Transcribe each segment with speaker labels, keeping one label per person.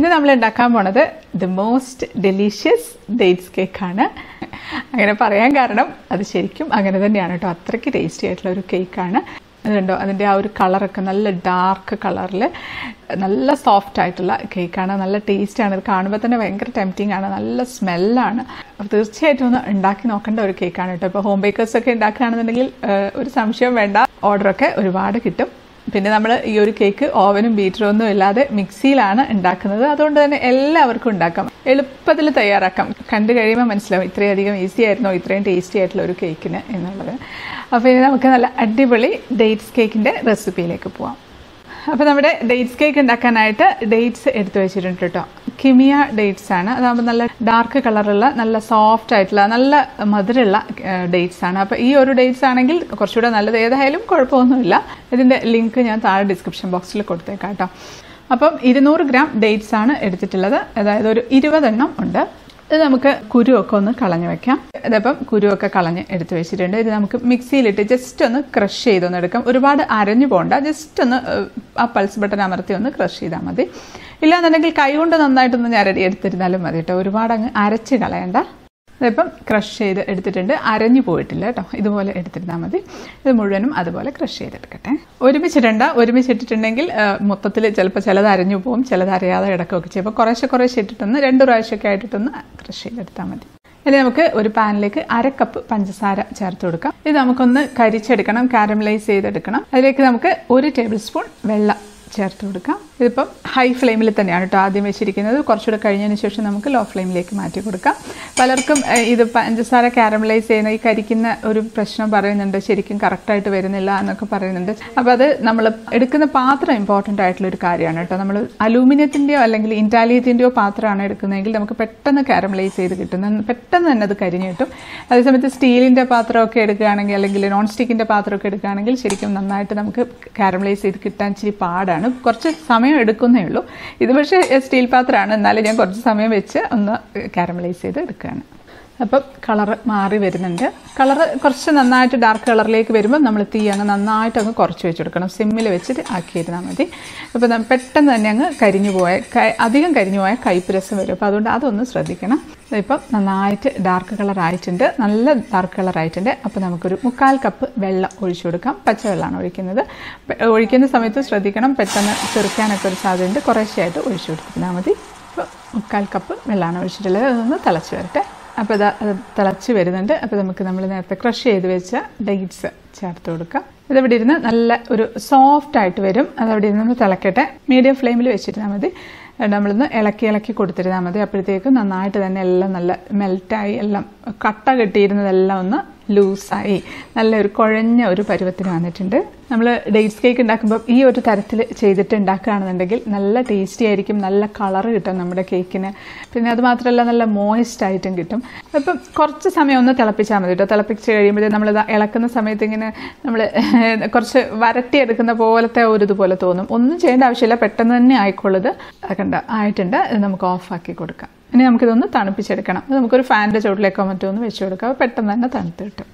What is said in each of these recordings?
Speaker 1: ഇന്ന് നമ്മൾ ഉണ്ടാക്കാൻ പോണത് ദ മോസ്റ്റ് ഡെലീഷ്യസ് ഡേറ്റ്സ് കേക്കാണ് അങ്ങനെ പറയാൻ കാരണം അത് ശരിക്കും അങ്ങനെ തന്നെയാണ് കേട്ടോ അത്രയ്ക്ക് ടേസ്റ്റി ആയിട്ടുള്ള ഒരു കേക്കാണ് അതുണ്ടോ അതിൻ്റെ ആ ഒരു കളറൊക്കെ നല്ല ഡാർക്ക് കളറിൽ നല്ല സോഫ്റ്റ് ആയിട്ടുള്ള കേക്കാണ് നല്ല ടേസ്റ്റാണ് ഇത് കാണുമ്പോൾ തന്നെ ഭയങ്കര ടെംപ്റ്റിംഗ് ആണ് നല്ല സ്മെല്ലാണ് അപ്പോൾ തീർച്ചയായിട്ടും ഒന്ന് ഉണ്ടാക്കി നോക്കേണ്ട ഒരു കേക്കാണ് കേട്ടോ ഇപ്പോൾ ഹോം ബേക്കേഴ്സ് ഒക്കെ ഉണ്ടാക്കുകയാണെന്നുണ്ടെങ്കിൽ ഏഹ്, ഒരു സംശയം വേണ്ട ഓർഡറൊക്കെ ഒരുപാട് കിട്ടും പിന്നെ നമ്മൾ ഈ ഒരു കേക്ക് ഓവനും ബീറ്ററും ഒന്നും ഇല്ലാതെ മിക്സിയിലാണ് ഉണ്ടാക്കുന്നത് അതുകൊണ്ട് തന്നെ എല്ലാവർക്കും ഉണ്ടാക്കാം എളുപ്പത്തിൽ തയ്യാറാക്കാം കണ്ടു കഴിയുമ്പോൾ മനസ്സിലാവും ഇത്രയധികം ഈസി ആയിരുന്നോ ഇത്രയും ടേസ്റ്റി ആയിട്ടുള്ള ഒരു കേക്കിന് എന്നുള്ളത് അപ്പോൾ ഇനി നമുക്ക് നല്ല അടിപൊളി ഡേറ്റ്സ് കേക്കിൻ്റെ റെസിപ്പിയിലേക്ക് പോവാം അപ്പോൾ നമ്മുടെ ഡേറ്റ്സ് കേക്ക് ഉണ്ടാക്കാനായിട്ട് ഡേറ്റ്സ് എടുത്തു വെച്ചിട്ടുണ്ട് കേട്ടോ കിമിയ ഡേറ്റ്സ് ആണ് അതാകുമ്പോൾ നല്ല ഡാർക്ക് കളറുള്ള നല്ല സോഫ്റ്റ് ആയിട്ടുള്ള നല്ല മധുരമുള്ള ഡേറ്റ്സ് ആണ് അപ്പോൾ ഈ ഒരു ഡേറ്റ്സ് ആണെങ്കിൽ കുറച്ചുകൂടെ നല്ലത് ഏതായാലും കുഴപ്പമൊന്നുമില്ല ഇതിൻ്റെ ലിങ്ക് ഞാൻ താഴെ ഡിസ്ക്രിപ്ഷൻ ബോക്സിൽ കൊടുത്തേക്കാം കേട്ടോ അപ്പം ഇരുന്നൂറ് ഗ്രാം ഡേറ്റ്സ് ആണ് എടുത്തിട്ടുള്ളത് അതായത് ഒരു ഇരുപതെണ്ണം ഉണ്ട് ഇത് നമുക്ക് കുരുവൊക്കെ ഒന്ന് കളഞ്ഞു വെക്കാം ഇതിപ്പം കുരുവൊക്കെ കളഞ്ഞ് എടുത്ത് വെച്ചിട്ടുണ്ട് ഇത് നമുക്ക് മിക്സിയിലിട്ട് ജസ്റ്റ് ഒന്ന് ക്രഷ് ചെയ്തൊന്ന് എടുക്കാം ഒരുപാട് അരഞ്ഞു പോകണ്ട ജസ്റ്റ് ഒന്ന് ഏഹ്, ആ പൾസ് ബട്ടൺ അമർത്തി ഒന്ന് ക്രഷ് ചെയ്താൽ മതി ഇല്ലാന്നുണ്ടെങ്കിൽ കൈ കൊണ്ട് നന്നായിട്ടൊന്ന് ഞരടി എടുത്തിരുന്നാലും മതി കേട്ടോ ഒരുപാട് അങ്ങ് അരച്ച് കളയണ്ട ഇതിപ്പം ക്രഷ് ചെയ്ത് എടുത്തിട്ടുണ്ട് അരഞ്ഞു പോയിട്ടില്ല കേട്ടോ ഇതുപോലെ എടുത്തിരുന്നാൽ മതി ഇത് മുഴുവനും അതുപോലെ ക്രഷ് ചെയ്തെടുക്കട്ടെ ഒരുമിച്ചിടണ്ട ഒരുമിച്ചിട്ടിട്ടുണ്ടെങ്കിൽ മൊത്തത്തിൽ ചിലപ്പോൾ ചിലത് അരഞ്ഞു പോകും ചിലത് അരയാതെ കിടക്കുകയൊക്കെ ചെയ്യും അപ്പോൾ കുറേശ്ശെ കുറേശ്ശെ ഇട്ടിട്ടൊന്ന് രണ്ട് പ്രാവശ്യമൊക്കെ ആയിട്ടിട്ടൊന്ന് ക്രഷ് ചെയ്തെടുത്താൽ മതി ഇനി നമുക്ക് ഒരു പാനിലേക്ക് അര കപ്പ് പഞ്ചസാര ചേർത്ത് കൊടുക്കാം ഇത് നമുക്കൊന്ന് കരിച്ചെടുക്കണം കാരമലൈസ് ചെയ്തെടുക്കണം അതിലേക്ക് നമുക്ക് ഒരു ടേബിൾ സ്പൂൺ വെള്ളം ചേർത്ത് കൊടുക്കാം ഇതിപ്പം ഹൈ ഫ്ലെയിമിൽ തന്നെയാണ് കേട്ടോ ആദ്യം വെച്ചിരിക്കുന്നത് കുറച്ചുകൂടെ കഴിഞ്ഞതിന് ശേഷം നമുക്ക് ലോ ഫ്ലെയിമിലേക്ക് മാറ്റി കൊടുക്കാം പലർക്കും ഏഹ്, ഇത് പഞ്ചസാര കാരമലൈസ് ചെയ്യുന്ന ഈ കരിക്കുന്ന ഒരു പ്രശ്നം പറയുന്നുണ്ട് ശരിക്കും കറക്റ്റായിട്ട് വരുന്നില്ല എന്നൊക്കെ പറയുന്നുണ്ട് അപ്പോൾ അത് നമ്മൾ എടുക്കുന്ന പാത്രം ഇമ്പോർട്ടൻ്റ് ആയിട്ടുള്ള ഒരു കാര്യമാണ് കേട്ടോ നമ്മൾ അലൂമിനിയത്തിൻ്റെയോ അല്ലെങ്കിൽ ഇൻറ്റാലിയത്തിൻ്റെയോ പാത്രമാണ് എടുക്കുന്നതെങ്കിൽ നമുക്ക് പെട്ടെന്ന് കാരമലൈസ് ചെയ്ത് കിട്ടും നന്ന- പെട്ടെന്ന് തന്നെ അത് കരിഞ്ഞ് കിട്ടും അതേസമയത്ത് സ്റ്റീലിൻ്റെ പാത്രമൊക്കെ എടുക്കുകയാണെങ്കിൽ അല്ലെങ്കിൽ നോൺ സ്റ്റിക്കിൻ്റെ പാത്രമൊക്കെ എടുക്കുകയാണെങ്കിൽ ശരിക്കും നന്നായിട്ട് നമുക്ക് കാരമലൈസ് ചെയ്ത് കിട്ടാൻ ഇച്ചിരി പാടാണ് കുറച്ച് സമയം എടുക്കുന്നേ ഉള്ളൂ ഇത് പക്ഷേ സ്റ്റീൽ പാത്രമാണ് എന്നാലും ഞാൻ കുറച്ച് സമയം വെച്ച് ഒന്ന് കാരമലൈസ് ചെയ്ത് എടുക്കുകയാണ് അപ്പം കളറ് മാറി വരുന്നുണ്ട് കളറ് കുറച്ച് നന്നായിട്ട് ഡാർക്ക് കളറിലേക്ക് വരുമ്പോൾ നമ്മൾ തീ അങ്ങ് നന്നായിട്ട് അങ്ങ് കുറച്ച് വെച്ചെടുക്കണം സിമ്മിൽ വെച്ചിട്ട് ആക്കിയിരുന്നാൽ മതി അപ്പോൾ ന- പെട്ടെന്ന് തന്നെ അങ്ങ് കരിഞ്ഞു പോയ ക- അധികം കരിഞ്ഞു പോയാൽ കയ്പ്പ് രസം വരും അപ്പോൾ അതുകൊണ്ട് അതൊന്ന് ശ്രദ്ധിക്കണം ഇപ്പം നന്നായിട്ട് ഡാർക്ക് കളർ ആയിട്ടുണ്ട് നല്ല ഡാർക്ക് കളർ ആയിട്ടുണ്ട് അപ്പോൾ നമുക്കൊരു മുക്കാൽ കപ്പ് വെള്ളം ഒഴിച്ചു കൊടുക്കാം പച്ചവെള്ളമാണ് ഒഴിക്കുന്നത് പെ- ഒഴിക്കുന്ന സമയത്ത് ശ്രദ്ധിക്കണം പെട്ടെന്ന് ചെറുക്കാനൊക്കെ ഒരു സാധ്യതയുണ്ട് കുറേശ്ശെയായിട്ട് ഒഴിച്ചു കൊടുത്താൽ മതി അപ്പോൾ മുക്കാൽ കപ്പ് വെള്ളമാണ് ഒഴിച്ചിട്ടുള്ളത് അതൊന്ന് തിളച്ച് വരട്ടെ അപ്പോൾ ഇത് അത് തിളച്ച് വരുന്നുണ്ട് അപ്പോൾ നമുക്ക് നമ്മൾ നേരത്തെ ക്രഷ് ചെയ്ത് വെച്ച ഡേറ്റ്സ് ചേർത്ത് കൊടുക്കാം ഇതവിടെ ഇരുന്ന് നല്ല ഒരു സോഫ്റ്റ് ആയിട്ട് വരും അതവിടെ ഇരുന്ന് ഒന്ന് തിളക്കട്ടെ മീഡിയം ഫ്ലെയിമിൽ വെച്ചിരുന്നാൽ മതി അത് നമ്മളൊന്ന് ഇളക്കി ഇളക്കി കൊടുത്തിരുന്നാൽ മതി അപ്പോഴത്തേക്കും നന്നായിട്ട് തന്നെ എല്ലാം നല്ല മെൽറ്റായി എല്ലാം കട്ട കെട്ടിയിരുന്നതെല്ലാം ഒന്ന് ലൂസായി നല്ല ഒരു കുഴഞ്ഞ ഒരു പരുവത്തിന് വന്നിട്ടുണ്ട് നമ്മൾ ഡേറ്റ്സ് കേക്ക് ഉണ്ടാക്കുമ്പോൾ ഈ ഒരു തരത്തിൽ ചെയ്തിട്ട് ഉണ്ടാക്കുകയാണെന്നുണ്ടെങ്കിൽ നല്ല ടേസ്റ്റി ആയിരിക്കും നല്ല കളർ കിട്ടും നമ്മുടെ കേക്കിന് പിന്നെ അത് മാത്രമല്ല നല്ല മോയിസ്റ്റ് ആയിട്ടും കിട്ടും അപ്പം കുറച്ച് സമയം ഒന്ന് തിളപ്പിച്ചാൽ മതി കേട്ടോ തിളപ്പിച്ച് കഴിയുമ്പോഴേ നമ്മൾ ഇളക്കുന്ന സമയത്ത് ഇങ്ങനെ നമ്മൾ കുറച്ച് വരട്ടിയെടുക്കുന്ന പോലത്തെ ഒരു ഇതുപോലെ തോന്നും ഒന്നും ചെയ്യേണ്ട ആവശ്യമില്ല പെട്ടെന്ന് തന്നെ ആയിക്കോളത് കണ്ട ആയിട്ടുണ്ട് ഇത് നമുക്ക് ഓഫാക്കി കൊടുക്കാം ഇനി നമുക്കിതൊന്ന് തണുപ്പിച്ചെടുക്കണം അത് നമുക്കൊരു ഫാനിൻ്റെ ചുവട്ടിലേക്കോ മറ്റോ ഒന്ന് വെച്ച് കൊടുക്കാം അപ്പോൾ പെട്ടെന്ന് തന്നെ തണുത്ത് കിട്ടും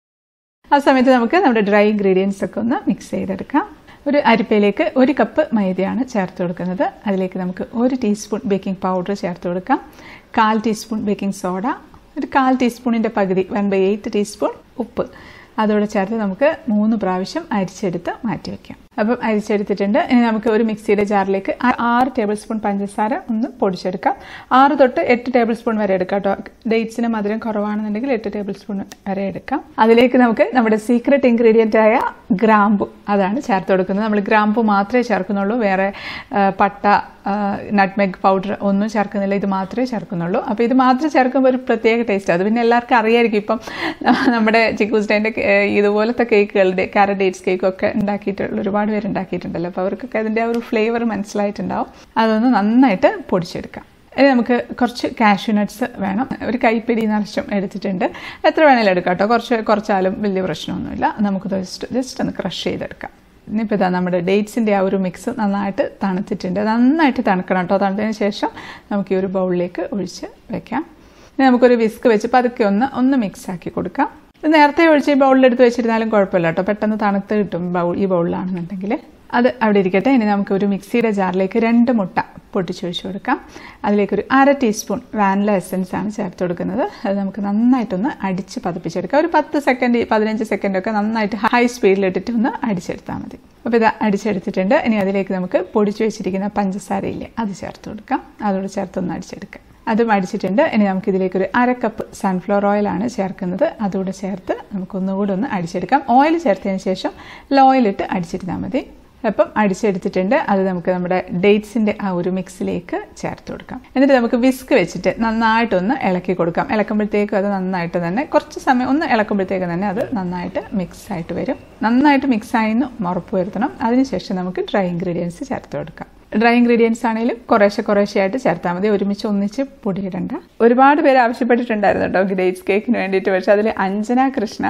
Speaker 1: ആ സമയത്ത് നമുക്ക് നമ്മുടെ ഡ്രൈ ഇൻഗ്രീഡിയൻസ് ഒക്കെ ഒന്ന് മിക്സ് ചെയ്തെടുക്കാം ഒരു അരിപ്പയിലേക്ക് ഒരു കപ്പ് മൈദയാണ് ചേർത്ത് കൊടുക്കുന്നത് അതിലേക്ക് നമുക്ക് ഒരു ടീസ്പൂൺ ബേക്കിംഗ് പൗഡർ ചേർത്ത് കൊടുക്കാം കാൽ ടീസ്പൂൺ ബേക്കിംഗ് സോഡ ഒരു കാൽ ടീസ്പൂണിൻ്റെ പകുതി വൺ ബൈ എയ്റ്റ് ടീസ്പൂൺ ഉപ്പ് അതോടെ ചേർത്ത് നമുക്ക് മൂന്ന് പ്രാവശ്യം അരിച്ചെടുത്ത് മാറ്റി വയ്ക്കാം അപ്പം അരിച്ചെടുത്തിട്ടുണ്ട് ഇനി നമുക്ക് ഒരു മിക്സിയുടെ ജാറിലേക്ക് ആ- ആറ് ടേബിൾ സ്പൂൺ പഞ്ചസാര ഒന്ന് പൊടിച്ചെടുക്കാം ആറ് തൊട്ട് എട്ട് ടേബിൾ സ്പൂൺ വരെ എടുക്കാം കേട്ടോ ഡേറ്റ്സിന് മധുരം കുറവാണെന്നുണ്ടെങ്കിൽ എട്ട് ടേബിൾ സ്പൂൺ വരെ എടുക്കാം അതിലേക്ക് നമുക്ക് നമ്മുടെ സീക്രട്ട് ഇൻഗ്രീഡിയൻ്റ് ആയ ഗ്രാമ്പു അതാണ് ചേർത്ത് കൊടുക്കുന്നത് നമ്മൾ ഗ്രാമ്പു മാത്രമേ ചേർക്കുന്നുള്ളൂ വേറെ ആ, പട്ട നട്ട്മെഗ് പൗഡർ ഒന്നും ചേർക്കുന്നില്ല ഇത് മാത്രമേ ചേർക്കുന്നുള്ളൂ അപ്പോൾ ഇത് മാത്രം ചേർക്കുമ്പോൾ ഒരു പ്രത്യേക ടേസ്റ്റ് അത് പിന്നെ എല്ലാവർക്കും അറിയായിരിക്കും ഇപ്പം നമ്മുടെ ചിക്കൂസ്റ്റൈൻ്റെ ഇതുപോലത്തെ കേക്കുകളുടെ കാരറ്റ് ഡേറ്റ്സ് കേക്കൊക്കെ ഉണ്ടാക്കിയിട്ടുള്ള ഒരുപാട് പേര് ഉണ്ടാക്കിയിട്ടുണ്ടല്ലോ അപ്പോൾ അവർക്കൊക്കെ അതിൻ്റെ ആ ഒരു ഫ്ലേവർ മനസ്സിലായിട്ടുണ്ടാവും അതൊന്ന് നന്നായിട്ട് പൊടിച്ചെടുക്കാം ഇനി നമുക്ക് കുറച്ച് കാഷ്യൂ നട്ട്സ് വേണം ഒരു കൈപ്പിടി നിറച്ചും എടുത്തിട്ടുണ്ട് എത്ര വേണേലും എടുക്കാം കേട്ടോ കുറച്ച് കുറച്ചാലും വലിയ പ്രശ്നമൊന്നുമില്ല നമുക്ക് ജസ്റ്റ് ജസ്റ്റ് ഒന്ന് ക്രഷ് ചെയ്തെടുക്കാം ഇനിയിപ്പോൾ ഇതാ നമ്മുടെ ഡേറ്റ്സിൻ്റെ ആ ഒരു മിക്സ് നന്നായിട്ട് തണുത്തിട്ടുണ്ട് നന്നായിട്ട് തണുക്കണം കേട്ടോ തണുത്തതിന് ശേഷം നമുക്ക് ഈ ഒരു ബൗളിലേക്ക് ഒഴിച്ച് വെക്കാം ഇനി നമുക്കൊരു വിസ്ക് വെച്ച് പതുക്കെ ഒന്ന് ഒന്ന് മിക്സ് ആക്കി കൊടുക്കാം ഇത് നേരത്തെ ഒഴിച്ച് ഈ ബൗളിലെടുത്ത് വെച്ചിരുന്നാലും കുഴപ്പമില്ല കേട്ടോ പെട്ടെന്ന് തണുത്ത് കിട്ടും ബൗൾ ഈ ബൗളിലാണെന്നുണ്ടെങ്കിൽ അത് അവിടെ ഇരിക്കട്ടെ ഇനി നമുക്ക് ഒരു മിക്സിയുടെ ജാറിലേക്ക് രണ്ട് മുട്ട പൊട്ടിച്ചൊഴിച്ച് കൊടുക്കാം അതിലേക്ക് ഒരു അര ടീസ്പൂൺ വാനില എസൻസ് ആണ് ചേർത്ത് കൊടുക്കുന്നത് അത് നമുക്ക് നന്നായിട്ടൊന്ന് അടിച്ച് പതിപ്പിച്ചെടുക്കാം ഒരു പത്ത് സെക്കൻഡ് പതിനഞ്ച് സെക്കൻഡ് ഒക്കെ നന്നായിട്ട് ഹൈ സ്പീഡിലിട്ടിട്ട് ഒന്ന് അടിച്ചെടുത്താൽ മതി അപ്പോൾ ഇത് അടിച്ചെടുത്തിട്ടുണ്ട് ഇനി അതിലേക്ക് നമുക്ക് പൊടിച്ചു വെച്ചിരിക്കുന്ന പഞ്ചസാരയില്ലേ അത് ചേർത്ത് കൊടുക്കാം അതോട് ചേർത്തൊന്ന് അടിച്ചെടുക്കാം അതും അടിച്ചിട്ടുണ്ട് ഇനി നമുക്ക് ഇതിലേക്ക് ഒരു അര കപ്പ് സൺഫ്ലവർ ഓയിലാണ് ചേർക്കുന്നത് അതുകൂടെ ചേർത്ത് നമുക്കൊന്നുകൂടെ ഒന്ന് അടിച്ചെടുക്കാം ഓയിൽ ചേർത്തതിന് ശേഷം ലോയിലിട്ട് അടിച്ചിരുന്നാൽ മതി അപ്പം അടിച്ചെടുത്തിട്ടുണ്ട് അത് നമുക്ക് നമ്മുടെ ഡേറ്റ്സിൻ്റെ ആ ഒരു മിക്സിലേക്ക് ചേർത്ത് കൊടുക്കാം എന്നിട്ട് നമുക്ക് വിസ്ക് വെച്ചിട്ട് നന്നായിട്ടൊന്ന് ഇളക്കി കൊടുക്കാം ഇളക്കുമ്പോഴത്തേക്കും അത് നന്നായിട്ട് തന്നെ കുറച്ച് സമയം ഒന്ന് ഇളക്കുമ്പോഴത്തേക്ക് തന്നെ അത് നന്നായിട്ട് മിക്സ് ആയിട്ട് വരും നന്നായിട്ട് മിക്സ് ആയെന്ന് ഉറപ്പ് വരുത്തണം അതിനുശേഷം നമുക്ക് ഡ്രൈ ഇൻഗ്രീഡിയൻസ് ചേർത്ത് കൊടുക്കാം ഡ്രൈ ഇൻഗ്രീഡിയൻസ് ആണെങ്കിലും കുറേശ്ശെ കുറേശ്ശെ ആയിട്ട് ചേർത്താൽ മതി ഒരുമിച്ച് ഒന്നിച്ച് പൊടിയിടണ്ട ഒരുപാട് പേര് ആവശ്യപ്പെട്ടിട്ടുണ്ടായിരുന്നു കേട്ടോ ഗ്രേറ്റ്സ് കേക്കിന് വേണ്ടിയിട്ട് പക്ഷെ അതിൽ അഞ്ജന കൃഷ്ണ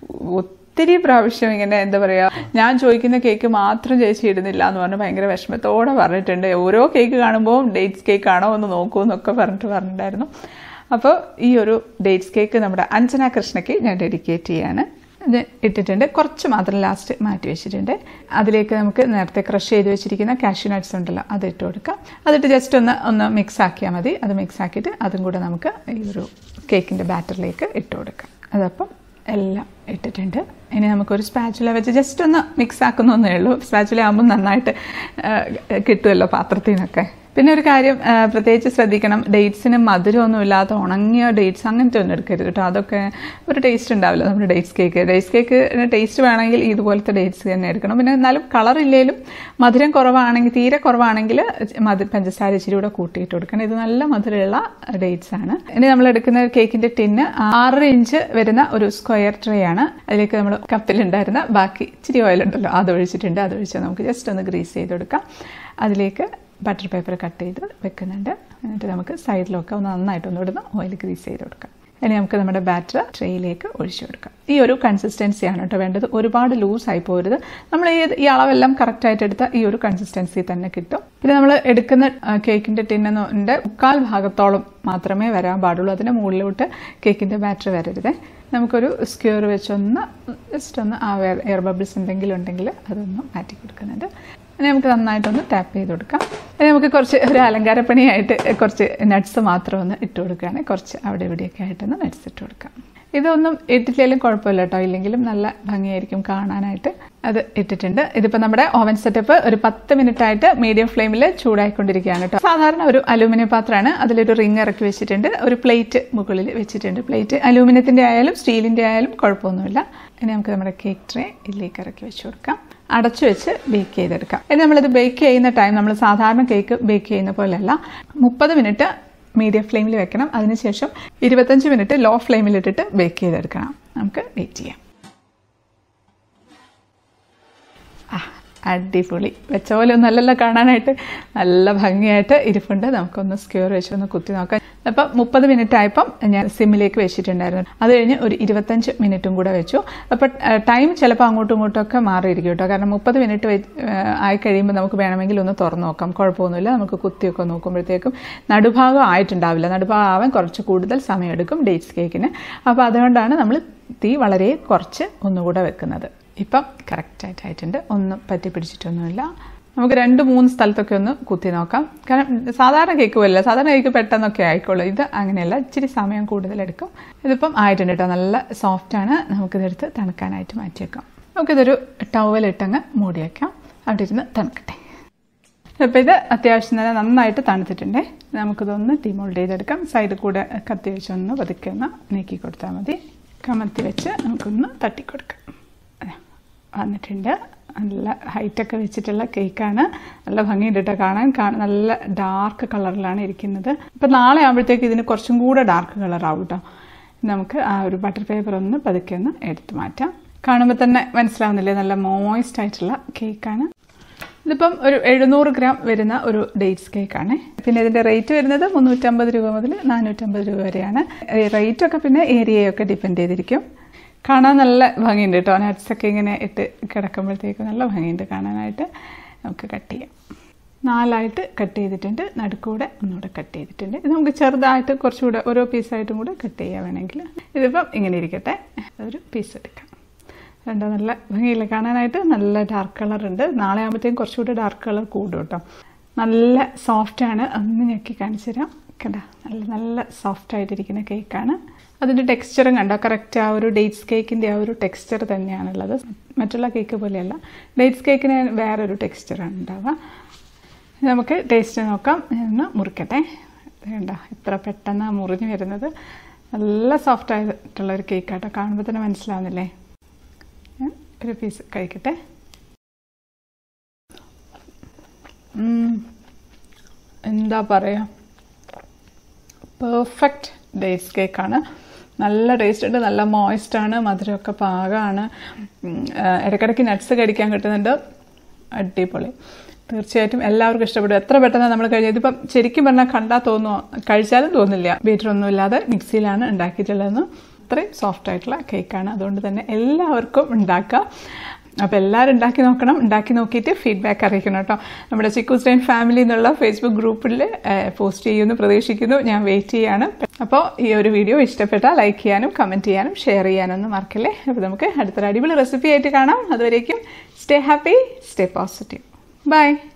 Speaker 1: ഒത്തിരി പ്രാവശ്യം ഇങ്ങനെ എന്താ പറയുക ഞാൻ ചോദിക്കുന്ന കേക്ക് മാത്രം ചേച്ചി ഇടുന്നില്ല എന്ന് പറഞ്ഞ് ഭയങ്കര വിഷമത്തോടെ പറഞ്ഞിട്ടുണ്ട് ഓരോ കേക്ക് കാണുമ്പോൾ ഡേറ്റ്സ് കേക്ക് ആണോ എന്ന് നോക്കൂ എന്നൊക്കെ പറഞ്ഞിട്ട് പറഞ്ഞിട്ടുണ്ടായിരുന്നു അപ്പോൾ ഈ ഒരു ഡേറ്റ്സ് കേക്ക് നമ്മുടെ അഞ്ജന കൃഷ്ണയ്ക്ക് ഞാൻ ഡെഡിക്കേറ്റ് ചെയ്യാണ് ഇത് ഇട്ടിട്ടുണ്ട് കുറച്ച് മാത്രം ലാസ്റ്റ് മാറ്റി വെച്ചിട്ടുണ്ട് അതിലേക്ക് നമുക്ക് നേരത്തെ ക്രഷ് ചെയ്ത് വെച്ചിരിക്കുന്ന കാഷ്യൂ നട്ട്സ് ഉണ്ടല്ലോ അത് ഇട്ട് കൊടുക്കാം അതിട്ട് ജസ്റ്റ് ഒന്ന് ഒന്ന് മിക്സ് ആക്കിയാൽ മതി അത് മിക്സ് ആക്കിയിട്ട് അതും കൂടെ നമുക്ക് ഈ ഒരു കേക്കിൻ്റെ ബാറ്ററിലേക്ക് ഇട്ട് കൊടുക്കാം അതപ്പം എല്ലാം ഇട്ടിട്ടുണ്ട് ഇനി നമുക്കൊരു സ്പാച്ചുല വെച്ച് ജസ്റ്റ് ഒന്ന് മിക്സ് ആക്കുന്നേ ഉള്ളൂ സ്പാച്ചുല ആകുമ്പോൾ നന്നായിട്ട് കിട്ടുമല്ലോ പാത്രത്തിൽ നിന്നൊക്കെ പിന്നെ ഒരു കാര്യം പ്രത്യേകിച്ച് ശ്രദ്ധിക്കണം ഡേറ്റ്സിന് മധുരമൊന്നും ഇല്ലാത്ത ഉണങ്ങിയ ഡേറ്റ്സ് അങ്ങനത്തെ ഒന്നും എടുക്കരുത് കേട്ടോ അതൊക്കെ ഒരു ടേസ്റ്റ് ഉണ്ടാവില്ല നമ്മുടെ ഡേറ്റ്സ് കേക്ക് ഡേറ്റ്സ് കേക്കിന് ടേസ്റ്റ് വേണമെങ്കിൽ ഇതുപോലത്തെ ഡേറ്റ്സ് തന്നെ എടുക്കണം പിന്നെ എന്നാലും കളർ ഇല്ലെങ്കിലും മധുരം കുറവാണെങ്കിൽ തീരെ കുറവാണെങ്കിൽ മധു പഞ്ചസാര ഇച്ചിരി കൂടെ കൂട്ടിയിട്ട് കൊടുക്കണം ഇത് നല്ല മധുരമുള്ള ഡേറ്റ്സ് ആണ് ഇനി നമ്മൾ എടുക്കുന്ന കേക്കിന്റെ ടിന്ന് ആറര ഇഞ്ച് വരുന്ന ഒരു സ്ക്വയർ ട്രേ ആണ് അതിലേക്ക് നമ്മൾ കപ്പിലുണ്ടായിരുന്ന ബാക്കി ഇച്ചിരി ഓയിൽ ഉണ്ടല്ലോ അത് ഒഴിച്ചിട്ടുണ്ട് അത് ഒഴിച്ച് നമുക്ക് ജസ്റ്റ് ഒന്ന് ഗ്രീസ് ചെയ്ത് കൊടുക്കാം അതിലേക്ക് ബട്ടർ പേപ്പർ കട്ട് ചെയ്ത് വെക്കുന്നുണ്ട് എന്നിട്ട് നമുക്ക് സൈഡിലൊക്കെ ഒന്ന് നന്നായിട്ടൊന്ന് ഇടുന്ന ഓയിൽ ഗ്രീസ് ചെയ്ത് കൊടുക്കാം ഇനി നമുക്ക് നമ്മുടെ ബാറ്റർ ട്രേയിലേക്ക് ഒഴിച്ചു കൊടുക്കാം ഈ ഒരു കൺസിസ്റ്റൻസിയാണ് കേട്ടോ വേണ്ടത് ഒരുപാട് ലൂസായി പോരുത് നമ്മൾ ഈ ഈ അളവെല്ലാം കറക്റ്റായിട്ട് എടുത്ത ഈ ഒരു കൺസിസ്റ്റൻസി തന്നെ കിട്ടും പിന്നെ നമ്മൾ എടുക്കുന്ന കേക്കിൻ്റെ ടിന്നിൻ്റെ മുക്കാൽ ഭാഗത്തോളം മാത്രമേ വരാൻ പാടുള്ളൂ അതിന് മുകളിലോട്ട് കേക്കിൻ്റെ ബാറ്റർ വരരുത് നമുക്കൊരു സ്ക്യൂർ വെച്ചൊന്ന് ജസ്റ്റ് ഒന്ന് ആ എയർ ബബിൾസ് എന്തെങ്കിലും ഉണ്ടെങ്കിൽ അതൊന്ന് മാറ്റി കൊടുക്കുന്നുണ്ട് ഇനി നമുക്ക് നന്നായിട്ടൊന്ന് ടാപ്പ് ചെയ്ത് കൊടുക്കാം ഇനി നമുക്ക് കുറച്ച് ഒരു അലങ്കാരപ്പണിയായിട്ട് കുറച്ച് നട്ട്സ് മാത്രം ഒന്ന് ഇട്ട് കൊടുക്കുകയാണ് കുറച്ച് അവിടെ ഇവിടെയൊക്കെ ആയിട്ടൊന്ന് നട്ട്സ് ഇട്ട് കൊടുക്കാം ഇതൊന്നും ഇട്ടില്ലെങ്കിലും കുഴപ്പമില്ല കേട്ടോ ഇല്ലെങ്കിലും നല്ല ഭംഗിയായിരിക്കും കാണാനായിട്ട് അത് ഇട്ടിട്ടുണ്ട് ഇതിപ്പോൾ നമ്മുടെ ഓവൻ സെറ്റപ്പ് ഒരു പത്ത് മിനിറ്റ് ആയിട്ട് മീഡിയം ഫ്ലെയിമിൽ ചൂടായിക്കൊണ്ടിരിക്കുകയാണ് കേട്ടോ സാധാരണ ഒരു അലൂമിനിയം പാത്രമാണ് അതിലൊരു റിങ് ഇറക്കി വെച്ചിട്ടുണ്ട് ഒരു പ്ലേറ്റ് മുകളിൽ വെച്ചിട്ടുണ്ട് പ്ലേറ്റ് അലൂമിനിയത്തിൻ്റെ ആയാലും സ്റ്റീലിൻ്റെ ആയാലും കുഴപ്പമൊന്നുമില്ല ഇനി നമുക്ക് നമ്മുടെ കേക്ക് ട്രേ ഇതിലേക്ക് ഇറക്കി വെച്ച് കൊടുക്കാം അടച്ചു വെച്ച് ബേക്ക് ചെയ്തെടുക്കാം ഇനി നമ്മളിത് ബേക്ക് ചെയ്യുന്ന ടൈം നമ്മൾ സാധാരണ കേക്ക് ബേക്ക് ചെയ്യുന്ന പോലെയല്ല മുപ്പത് മിനിറ്റ് മീഡിയം ഫ്ലെയിമിൽ വെക്കണം അതിനുശേഷം ഇരുപത്തഞ്ച് മിനിറ്റ് ലോ ഫ്ലെയിമിലിട്ടിട്ട് ബേക്ക് ചെയ്തെടുക്കണം നമുക്ക് വെയിറ്റ് ചെയ്യാം ആ അടിപൊളി വെച്ച പോലെ ഒന്നല്ലല്ലോ കാണാനായിട്ട് നല്ല ഭംഗിയായിട്ട് ഇരിപ്പുണ്ട് നമുക്കൊന്ന് സ്ക്യൂർ വെച്ചൊന്ന് കുത്തി നോക്കാം അപ്പം മുപ്പത് മിനിറ്റ് ആയപ്പം ഞാൻ സിമ്മിലേക്ക് വെച്ചിട്ടുണ്ടായിരുന്നു അത് കഴിഞ്ഞ് ഒരു ഇരുപത്തഞ്ച് മിനിറ്റും കൂടെ വെച്ചു അപ്പം ടൈം ചിലപ്പോൾ അങ്ങോട്ടും ഇങ്ങോട്ടും ഒക്കെ മാറിയിരിക്കും കേട്ടോ കാരണം മുപ്പത് മിനിറ്റ് ആയി കഴിയുമ്പോൾ നമുക്ക് വേണമെങ്കിൽ ഒന്ന് തുറന്നു നോക്കാം കുഴപ്പമൊന്നുമില്ല നമുക്ക് കുത്തിയൊക്കെ നോക്കുമ്പോഴത്തേക്കും നടുഭാഗം ആയിട്ടുണ്ടാവില്ല നടുഭാഗം ആവാൻ കുറച്ച് കൂടുതൽ സമയമെടുക്കും ഡേറ്റ്സ് കേക്കിന് അപ്പോൾ അതുകൊണ്ടാണ് നമ്മൾ തീ വളരെ കുറച്ച് ഒന്നുകൂടെ വെക്കുന്നത് ഇപ്പം കറക്റ്റായിട്ടായിട്ടുണ്ട് ഒന്നും പറ്റി പിടിച്ചിട്ടൊന്നുമില്ല നമുക്ക് രണ്ട് മൂന്ന് സ്ഥലത്തൊക്കെ ഒന്ന് കുത്തി നോക്കാം കാരണം സാധാരണ കേക്ക് പോലല്ല സാധാരണ കേക്ക് പെട്ടെന്നൊക്കെ ആയിക്കോളൂ ഇത് അങ്ങനെയല്ല ഇച്ചിരി സമയം കൂടുതലെടുക്കും ഇതിപ്പം ആയിട്ടുണ്ട് കേട്ടോ നല്ല സോഫ്റ്റാണ് നമുക്കിതെടുത്ത് തണുക്കാനായിട്ട് മാറ്റി വെക്കാം നമുക്കിതൊരു ടവലിട്ടങ്ങ് മൂടി വയ്ക്കാം അവിടെ ഇരുന്ന് തണുക്കട്ടെ അപ്പോൾ ഇത് അത്യാവശ്യം തന്നെ നന്നായിട്ട് തണുത്തിട്ടുണ്ട് നമുക്കിതൊന്ന് ഡിമോൾഡ് ചെയ്തെടുക്കാം സൈഡിൽ കൂടെ കത്തി വെച്ചൊന്ന് പതുക്കെ ഒന്ന് നീക്കി കൊടുത്താൽ മതി കമത്തി വെച്ച് നമുക്കൊന്ന് തട്ടിക്കൊടുക്കാം വന്നിട്ടുണ്ട് നല്ല ഹൈറ്റൊക്കെ വെച്ചിട്ടുള്ള കേക്കാണ് നല്ല ഭംഗിയുണ്ട് കേട്ടോ കാണാൻ നല്ല ഡാർക്ക് കളറിലാണ് ഇരിക്കുന്നത് ഇപ്പം നാളെ ആകുമ്പോഴത്തേക്ക് ഇതിന് കുറച്ചും കൂടെ ഡാർക്ക് കളറാവും കേട്ടോ നമുക്ക് ആ ഒരു ബട്ടർ പേപ്പർ ഒന്ന് പതുക്കെ ഒന്ന് എടുത്ത് മാറ്റാം കാണുമ്പോൾ തന്നെ മനസ്സിലാവുന്നില്ലേ നല്ല മോയിസ്റ്റ് ആയിട്ടുള്ള കേക്കാണ് ഇതിപ്പം ഒരു എഴുന്നൂറ് ഗ്രാം വരുന്ന ഒരു ഡേറ്റ്സ് കേക്കാണ് പിന്നെ ഇതിൻ്റെ റേറ്റ് വരുന്നത് മുന്നൂറ്റമ്പത് രൂപ മുതൽ നാനൂറ്റമ്പത് രൂപ വരെയാണ് റേറ്റൊക്കെ പിന്നെ ഏരിയയൊക്കെ ഡിപ്പെൻഡ് ചെയ്തിരിക്കും കാണാൻ നല്ല ഭംഗിയുണ്ട് കേട്ടോ നട്ട്സൊക്കെ ഇങ്ങനെ ഇട്ട് കിടക്കുമ്പോഴത്തേക്കും നല്ല ഭംഗിയുണ്ട് കാണാനായിട്ട് നമുക്ക് കട്ട് ചെയ്യാം നാലായിട്ട് കട്ട് ചെയ്തിട്ടുണ്ട് നടുക്കൂടെ ഒന്നുകൂടെ കട്ട് ചെയ്തിട്ടുണ്ട് ഇത് നമുക്ക് ചെറുതായിട്ട് കുറച്ചുകൂടെ ഓരോ പീസായിട്ടും കൂടെ കട്ട് ചെയ്യാൻ വേണമെങ്കിൽ ഇതിപ്പം ഇങ്ങനെ ഇരിക്കട്ടെ ഒരു പീസ് എടുക്കാം കണ്ടോ നല്ല ഭംഗിയില്ല കാണാനായിട്ട് നല്ല ഡാർക്ക് കളർ ഉണ്ട് നാളെ ആകുമ്പോഴത്തേക്കും കുറച്ചുകൂടി ഡാർക്ക് കളർ കൂടും കേട്ടോ നല്ല സോഫ്റ്റാണ് ഒന്ന് ഞെക്കി കാണിച്ചു തരാം കണ്ട നല്ല നല്ല സോഫ്റ്റ് ആയിട്ടിരിക്കുന്ന കേക്കാണ് അതിൻ്റെ ടെക്സ്ചറും കണ്ടോ കറക്റ്റ് ആ ഒരു ഡേറ്റ്സ് കേക്കിൻ്റെ ആ ഒരു ടെക്സ്ചർ തന്നെയാണുള്ളത് മറ്റുള്ള കേക്ക് പോലെയല്ല ഡേറ്റ്സ് കേക്കിന് വേറൊരു ടെക്സ്ചറാണ് ഉണ്ടാവുക ഇനി നമുക്ക് ടേസ്റ്റ് നോക്കാം ഒന്ന് മുറിക്കട്ടെ കണ്ടോ എത്ര പെട്ടെന്ന് മുറിഞ്ഞു വരുന്നത് നല്ല സോഫ്റ്റ് ആയിട്ടുള്ള ഒരു കേക്കാട്ടോ കാണുമ്പോൾ തന്നെ മനസ്സിലാവുന്നില്ലേ ഞാൻ ഒരു പീസ് കഴിക്കട്ടെ ഉം. എന്താ പറയുക പെർഫെക്റ്റ് ഡേറ്റ്സ് കേക്കാണ് നല്ല ടേസ്റ്റ് ഉണ്ട് നല്ല മോയിസ്റ്റ് ആണ് മധുരമൊക്കെ പാകമാണ് ഉം, ആ, ഇടയ്ക്കിടയ്ക്ക് നട്ട്സ് കടിക്കാൻ കിട്ടുന്നുണ്ട് അടിപൊളി തീർച്ചയായിട്ടും എല്ലാവർക്കും ഇഷ്ടപ്പെടും എത്ര പെട്ടെന്ന് നമ്മൾ കഴിഞ്ഞത് ഇതിപ്പം ശരിക്കും പറഞ്ഞാൽ കണ്ടാൽ തോന്നുമോ കഴിച്ചാലും തോന്നില്ല ബീറ്റർ ഒന്നും ഇല്ലാതെ മിക്സിയിലാണ് ഉണ്ടാക്കിയിട്ടുള്ളതെന്ന് അത്രയും സോഫ്റ്റ് ആയിട്ടുള്ള കേക്കാണ് അതുകൊണ്ട് തന്നെ എല്ലാവർക്കും ഉണ്ടാക്കാം അപ്പോൾ എല്ലാവരും ഉണ്ടാക്കി നോക്കണം ഉണ്ടാക്കി നോക്കിയിട്ട് ഫീഡ്ബാക്ക് അറിയിക്കണം കേട്ടോ നമ്മുടെ ചിക്കൂസ് ഡൈൻ ഫാമിലി എന്നുള്ള ഫേസ്ബുക്ക് ഗ്രൂപ്പിൽ പോസ്റ്റ് ചെയ്യുമെന്ന് പ്രതീക്ഷിക്കുന്നു ഞാൻ വെയിറ്റ് ചെയ്യാണ് അപ്പോൾ ഈ ഒരു വീഡിയോ ഇഷ്ടപ്പെട്ടാൽ ലൈക്ക് ചെയ്യാനും കമൻറ്റ് ചെയ്യാനും ഷെയർ ചെയ്യാനൊന്നും മറക്കല്ലേ അപ്പോൾ നമുക്ക് അടുത്തൊരു അടിപൊളി റെസിപ്പി ആയിട്ട് കാണാം അതുവരേക്കും stay happy stay positive by